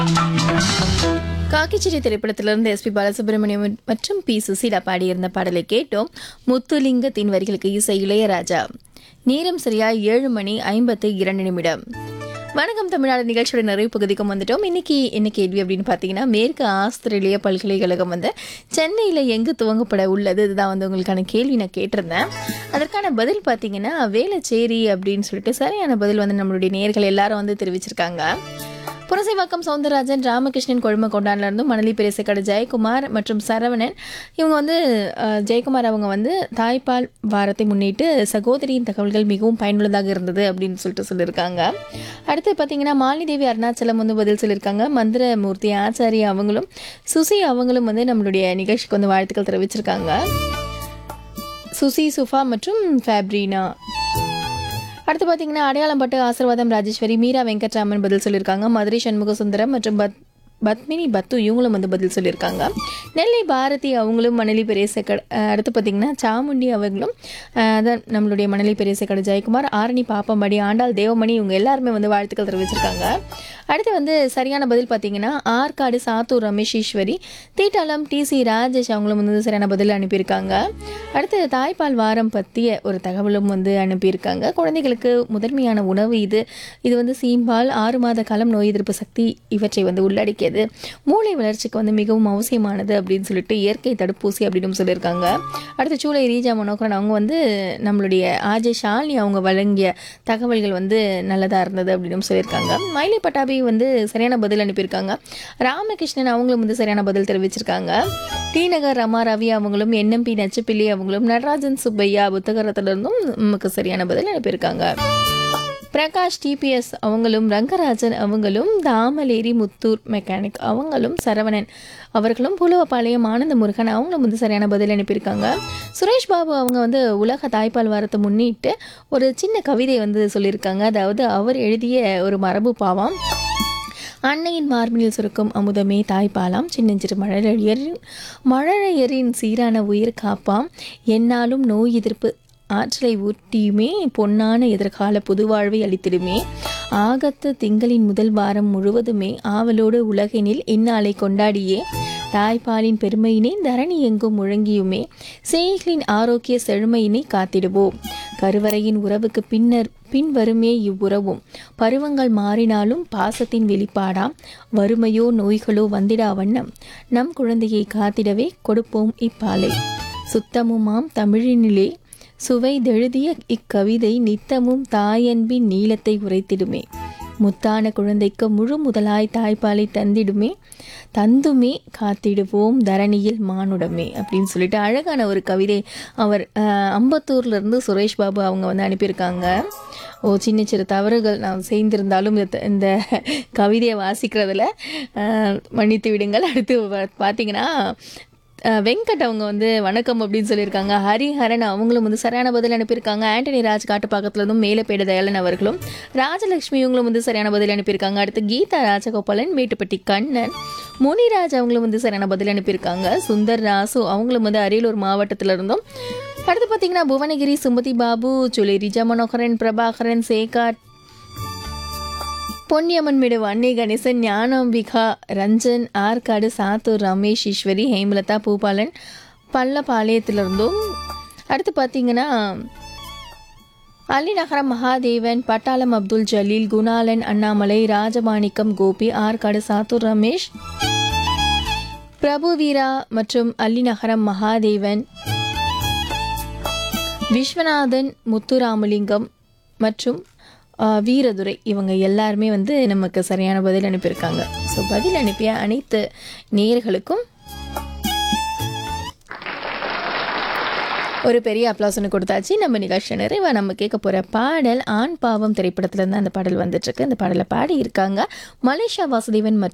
காக்கிச்சிடி திரைப்படத்திலிருந்து எஸ்பி பாலசுப்ரமணியம் மற்றும் பி சுசீலா பாடியிருந்த பாடலை கேட்டோம் முத்துலிங்கத்தின் வரிகளுக்கு இசை இளையராஜா நேரம் சரியா ஏழு மணி ஐம்பத்து இரண்டு நிமிடம் வணக்கம் தமிழ்நாடு நிகழ்ச்சியோட நிறைவு பகுதிக்கும் வந்துட்டோம் இன்னைக்கு என்ன கேள்வி அப்படின்னு பார்த்தீங்கன்னா மேற்கு ஆஸ்திரேலிய பல்கலைக்கழகம் வந்து சென்னையில் எங்கு துவங்கப்பட உள்ளது இதுதான் வந்து உங்களுக்கான கேள்வி நான் கேட்டிருந்தேன் அதற்கான பதில் பார்த்தீங்கன்னா வேளச்சேரி அப்படின்னு சொல்லிட்டு சரியான பதில் வந்து நம்மளுடைய நேர்கள் எல்லாரும் வந்து தெரிவிச்சிருக்காங்க புரசைவாக்கம் சவுந்தரராஜன் ராமகிருஷ்ணன் கொழுமக்கொண்டான்ல இருந்தும் மணலி பெரியசக்கடை ஜெயக்குமார் மற்றும் சரவணன் இவங்க வந்து அஹ், ஜெயக்குமார் அவங்க வந்து தாய்ப்பால் வாரத்தை முன்னிட்டு சகோதரியின் தகவல்கள் மிகவும் பயனுள்ளதாக இருந்தது அப்படின்னு சொல்லிட்டு சொல்லியிருக்காங்க அடுத்து பார்த்தீங்கன்னா மாலிதேவி அருணாச்சலம் வந்து பதில் சொல்லியிருக்காங்க மந்திரமூர்த்தி ஆச்சாரி அவங்களும் சுசி அவங்களும் வந்து நம்மளுடைய நிகழ்ச்சிக்கு வந்து வாழ்த்துக்கள் தெரிவிச்சிருக்காங்க சுசி சுஃபா மற்றும் ஃபேப்ரினா அடுத்து பார்த்தீங்கன்னா அடையாளம்பட்டு ஆசீர்வாதம் ராஜேஸ்வரி மீரா வெங்கட்ராமன் பதில் சொல்லியிருக்காங்க மதுரை சண்முக சுந்தரம் மற்றும் பத் பத்மினி பத்து இவங்களும் வந்து பதில் சொல்லியிருக்காங்க நெல்லை பாரதி அவங்களும் மணலி பெரியசக்கடை அடுத்து பார்த்தீங்கன்னா சாமுண்டி அவங்களும் அஹ், அதான் நம்மளுடைய மணலி பெரியசக்கடை ஜெயக்குமார் ஆரணி பாப்பம்படி ஆண்டாள் தேவமணி இவங்க எல்லாருமே வந்து வாழ்த்துக்கள் தெரிவிச்சிருக்காங்க அடுத்து வந்து சரியான பதில் பார்த்தீங்கன்னா ஆற்காடு சாத்தூர் ரமேஷ் ஈஸ்வரி தீட்டாளம் டிசி ராஜேஷ் அவங்களும் வந்து சரியான பதில் அனுப்பியிருக்காங்க அடுத்து தாய்ப்பால் வாரம் பற்றிய ஒரு தகவலும் வந்து அனுப்பியிருக்காங்க குழந்தைகளுக்கு முதன்மையான உணவு இது இது வந்து சீம்பால் ஆறு மாத காலம் நோய் எதிர்ப்பு சக்தி இவற்றை வந்து உள்ளடக்கியது மூளை வளர்ச்சிக்கு வந்து மிகவும் அவசியமானது அப்படின்னு சொல்லிட்டு இயற்கை தடுப்பூசி அப்படின்னு சொல்லியிருக்காங்க அடுத்து சூளை ரீஜா மனோகரன் அவங்க வந்து நம்மளுடைய ஆஜய் ஷாலினி அவங்க வழங்கிய தகவல்கள் வந்து நல்லதாக இருந்தது அப்படின்னு சொல்லியிருக்காங்க மயிலை பட்டாபி வந்து சரியான பதில் அனுப்பியிருக்காங்க ராமகிருஷ்ணன் அவங்களும் வந்து சரியான பதில் தெரிவிச்சிருக்காங்க டி நகர் ரமா ரவி அவங்களும் என்எம்பி நச்சுப்பிள்ளி அவங்களும் நடராஜன் சுப்பையா புத்தகரத்திலிருந்தும் நமக்கு சரியான பதில் அனுப்பியிருக்காங்க பிரகாஷ் டிபிஎஸ் அவங்களும் ரங்கராஜன் அவங்களும் தாமலேரி முத்தூர் மெக்கானிக் அவங்களும் சரவணன் அவர்களும் புலுவப்பாளையம் ஆனந்த முருகன் அவங்களும் வந்து சரியான பதில் அனுப்பியிருக்காங்க சுரேஷ் பாபு அவங்க வந்து உலக தாய்ப்பால் வாரத்தை முன்னிட்டு ஒரு சின்ன கவிதை வந்து சொல்லியிருக்காங்க அதாவது அவர் எழுதிய ஒரு மரபு பாவம் அன்னையின் மார்பினில் சுருக்கும் அமுதமே தாய்ப்பாலாம் சின்னஞ்சிறு மழலையரின் மழலையரின் சீரான உயிர் காப்பாம் என்னாலும் நோய் எதிர்ப்பு ஆற்றலை ஊட்டியுமே பொன்னான எதிர்கால புதுவாழ்வை அளித்திடுமே ஆகத்து திங்களின் முதல் வாரம் முழுவதுமே ஆவலோடு உலகினில் இந்நாளை கொண்டாடியே தாய்ப்பாலின் பெருமையினை தரணி எங்கும் முழங்கியுமே சேய்களின் ஆரோக்கிய செழுமையினை காத்திடுவோம் கருவறையின் உறவுக்கு பின்னர் பின்வருமே இவ்வுறவும் பருவங்கள் மாறினாலும் பாசத்தின் வெளிப்பாடாம் வறுமையோ நோய்களோ வந்திடா வண்ணம் நம் குழந்தையை காத்திடவே கொடுப்போம் இப்பாலை சுத்தமுமாம் தமிழினிலே சுவைதெழுதிய இக்கவிதை நித்தமும் தாயன்பின் நீளத்தை உரைத்திடுமே முத்தான குழந்தைக்கு முழு முதலாய் தாய்ப்பாலை தந்திடுமே தந்துமே காத்திடுவோம் தரணியில் மானுடமே அப்படின்னு சொல்லிட்டு அழகான ஒரு கவிதை அவர் அஹ், அம்பத்தூர்ல இருந்து சுரேஷ் பாபு அவங்க வந்து அனுப்பியிருக்காங்க ஓ சின்ன சிறு தவறுகள் நான் செய்திருந்தாலும் இந்த- இந்த கவிதையை வாசிக்கிறதுல அஹ், மன்னித்து விடுங்கள் அடுத்து பா- பார்த்தீங்கன்னா அஹ் வெங்கட் அவங்க வந்து வணக்கம் அப்படின்னு சொல்லியிருக்காங்க ஹரிஹரன் அவங்களும் வந்து சரியான பதில் அனுப்பியிருக்காங்க ஆண்டனி ராஜ் காட்டுப்பாக்கத்துல இருந்தும் மேலப்பேட தயாளன் அவர்களும் ராஜலட்சுமி இவங்களும் வந்து சரியான பதில் அனுப்பியிருக்காங்க அடுத்து கீதா ராஜகோபாலன் மேட்டுப்பட்டி கண்ணன் முனிராஜ் அவங்களும் வந்து சரியான பதில் அனுப்பியிருக்காங்க சுந்தர் ராசு அவங்களும் வந்து அரியலூர் மாவட்டத்துல இருந்தும் அடுத்து பார்த்தீங்கன்னா புவனகிரி சுமதி பாபு சுலை ரிஜா மனோகரன் பிரபாகரன் சேகாட் பொன்னியம்மன் மீடு வன்னி கணேசன் ஞானாம்பிகா ரஞ்சன் ஆற்காடு சாத்தூர் ரமேஷ் ஈஸ்வரி ஹேமலதா பூபாலன் பள்ளப்பாளையத்திலிருந்தும் அடுத்து பார்த்தீங்கன்னா அள்ளிநகரம் மகாதேவன் பட்டாளம் அப்துல் ஜலீல் குணாலன் அண்ணாமலை ராஜமாணிக்கம் கோபி ஆற்காடு சாத்தூர் ரமேஷ் பிரபு வீரா மற்றும் அள்ளிநகரம் மகாதேவன் விஸ்வநாதன் முத்துராமலிங்கம் மற்றும் ஆ, வீரதுரை இவங்க எல்லாருமே வந்து நமக்கு சரியான பதில் அனுப்பியிருக்காங்க ஸோ பதில் அனுப்பிய அனைத்து நேயர்களுக்கும் ஒரு பெரிய அப்ளாஸ் ஒன்று கொடுத்தாச்சு நம்ம நிகழ்ச்சி நிறைவா நம்ம கேட்க போகிற பாடல் ஆண் பாவம் திரைப்படத்துல இருந்து அந்த பாடல் வந்துட்டு இருக்கு அந்த பாடலை பாடி இருக்காங்க மலேசியா வாசுதேவன் மற்றும்